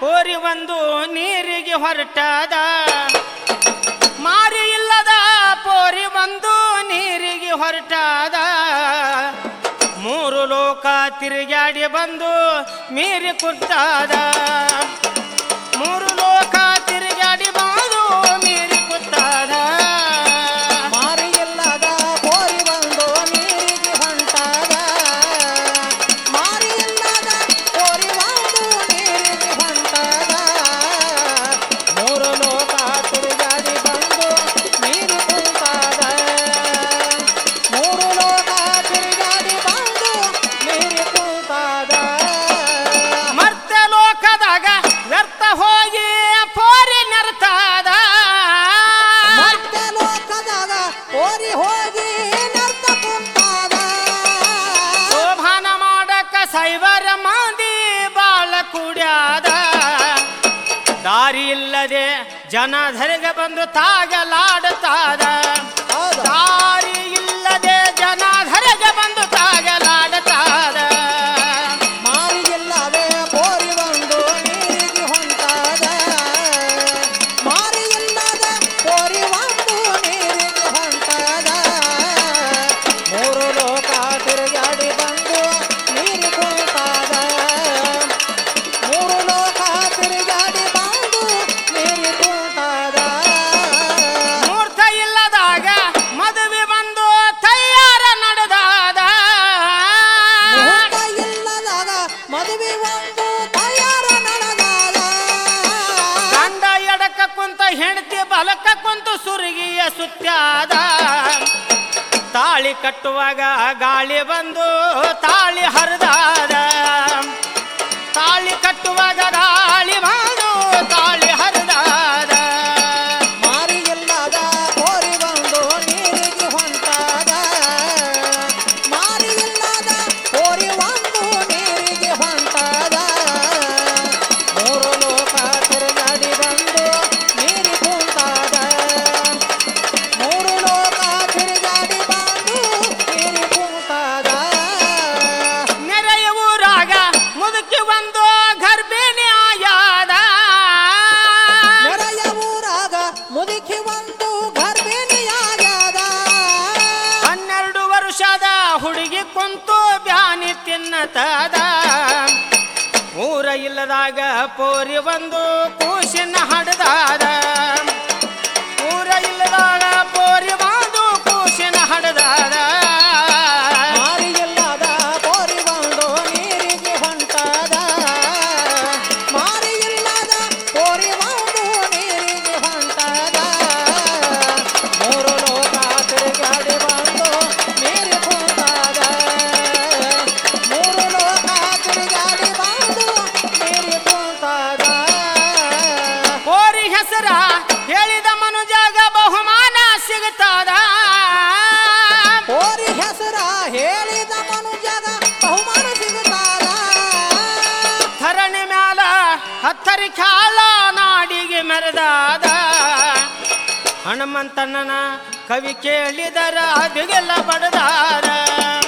ಹೋರಿ ಒಂದು ನೀರಿಗೆ ಹೊರಟಾದ ಮಾರಿ ಇಲ್ಲದ ಪೋರಿ ಒಂದು ನೀರಿಗೆ ಹೊರಟಾದ ಮೂರು ಲೋಕ ತಿರುಗಾಡಿ ಬಂದು ಮೀರಿ ಕುತ್ತಾದ ಮೂರು ಲೋಕ ತಿರುಗಾಡಿ ಬಂದು ಮೀರಿ ಕುತ್ತಾದ ಮಾರಿ ಇಲ್ಲದ ಕೋರಿ ಬಂದು ನೀರಿಗೆ ಹೊಂಟಾದ ಮಾರಿ ಇಲ್ಲದ ಕೋರಿ ಬಂದು ನೀರಿಗೆ ಹೊಂಟಾದ ಮೂರು ಲೋಕ ತಿರುಗಾಡಿ ಬಂದು ನೀರು ಕುಂತಾದ ಮೂರು ಲೋಕ ತಿರುಗಾಡಿ ಬಂದು ನೀರು ಕುಂತಾದ ಮರ್ತ ಲೋಕದಾಗ ವ್ಯರ್ಥ ಹೋಗಿ ಪೋರಿ ನೆರತಾದ ಮತ್ತೆ ಲೋಕದಾಗ ಓರಿ ಹೋಗಿ ನರ್ತ ಕುಂತಾದ ಶೋಭಾನ ಮಾಡಕ ಸೈವರ ಮಂದಿ ಬಾಳ ಕುಡ್ಯಾದ ದಾರಿ ಇಲ್ಲದೆ ಜನ ಧರೆಗೆ ಬಂದು ತಾಗಲಾಡುತ್ತಾದ ಹೌದಾ? ದಾರಿ ಇಲ್ಲದೆ ಜನ ಧರೆಗೆ ಬಂದು ತಾಗಲಾಡುತ್ತಾದ ಮಾರಿಯಿಲ್ಲದೆ ಕೋರಿ ಬಂದು ನೀರಿಗೆ ಹೊಂಟಾದ ಮಾರಿಯಿಲ್ಲದ ಕೋರಿ ಬಂದು ನೀರಿಗೆ ಹೊಂಟಾದ ಮೂರು ಲೋಕ ತಿರುಗಾಡಿ ಬಂದು ನೀರು ಕುಂತಾದ ಮೂರು ಲೋಕ ತಿರುಗಾಡಿ ಬಂದು ನೀರು ಕುಂತಾದ ಮೂರ್ತ ಇಲ್ಲದಾಗ ಮದುವೆ ಬಂದು ತಯಾರ ನಡೆದಾದ ಮುಹೂರ್ತ ಇಲ್ಲದಾಗ ಮದುವೆ ಒಂದು ತಯಾರ ನಡೆದಾದ ಗಂಡ ಎಡಕ ಕುಂತ ಹೆಂಡತಿ ಬಲಕ ಕುಂತು ಸುರುಗಿಯ ಸುತ್ತಾದ ತಾಳಿ ಕಟ್ಟುವಾಗ ಗಾಳಿ ಬಂದು ತಾಳಿ ಹರಿದಾದ ತಾಳಿ ಕಟ್ಟುವಾಗ ಗಾಳಿ ಬಂದು ತಾಳಿ ಹರಿದಾದ ಮಾರಿ ಇಲ್ಲದ ಕೋರಿ ಬಂದು ನೀರಿಗೆ ಹೊಂಟಾದ ಮಾರಿ ಇಲ್ಲದ ಕೋರಿ ಒಂದು ನೀರಿಗೆ ಹೊಂಟಾದ ಮೂರು ಲೋಕ ತಿರುಗಾಡಿ ಬಂದು ನೀರಿ ಕುಂತಾದ ಮೂರು ಲೋಕ ತಿರುಗಾಡಿ ಬಂದು ನೀರಿ ಕುಂತಾದ ನೆರೆಯ ಊರಾಗ ಮುದುಕಿ ಒಂದು ಗರ್ಭಿಣಿ ಆಗ್ಯಾದ ನೆರೆಯ ಊರಾಗ ಮುದುಕಿ ಒಂದು ಗರ್ಭಿಣಿಯಾಗ್ಯಾದ ಹನ್ನೆರಡು ವರ್ಷದ ಹುಡುಗಿ ಕುಂತು ಬ್ಯಾನಿ ತಿನ್ನತದ ಊರ ಇಲ್ಲದಾಗ ಪೋರಿ ಒಂದು ಕೂಸಿನ ಹಡದಾದ ಊರ ಇಲ್ಲದಾಗ ಪೋರಿ ಒಂದು ಕೂಸಿನ ಹಡದಾದ ಮಾರಿ ಇಲ್ಲದ ಕೋರಿ ಬಂದು ನೀರಿಗೆ ಹೊಂಟಾದ ಮಾರಿ ಇಲ್ಲದ ಕೋರಿ ಬಂದು ನೀರಿಗೆ ಹೊಂಟಾದ ಮೂರು ಲೋಕ ತಿರುಗಾಡಿ ಬಂದು ನೀರು ಕುಂತಾದ ಮೂರು ಲೋಕ ತಿರುಗಾಡಿ ಬಂದು ನೀರು ಕುಂತಾದ ಪೋರಿ ಹೆಸರ ಹೇಳಿದ ಮನುಜಾಗ ಬಹುಮಾನ ಸಿಗುತ್ತದ ಕೋರಿ ಹೆಸರ ಹೇಳಿದ ಮನುಜಗ ಬಹುಮಾನ ಸಿಗುತ್ತಾದ ಧರಣಿ ಮ್ಯಾಲ ಹತ್ತರಿ ಖ್ಯಾಳ ನಾಡಿಗೆ ಮೆರೆದಾದ ಹನುಮಂತಣ್ಣನ ಕವಿ ಕೇಳಿದರ ಅದಿಗೆಲ್ಲ ಬಡದಾರ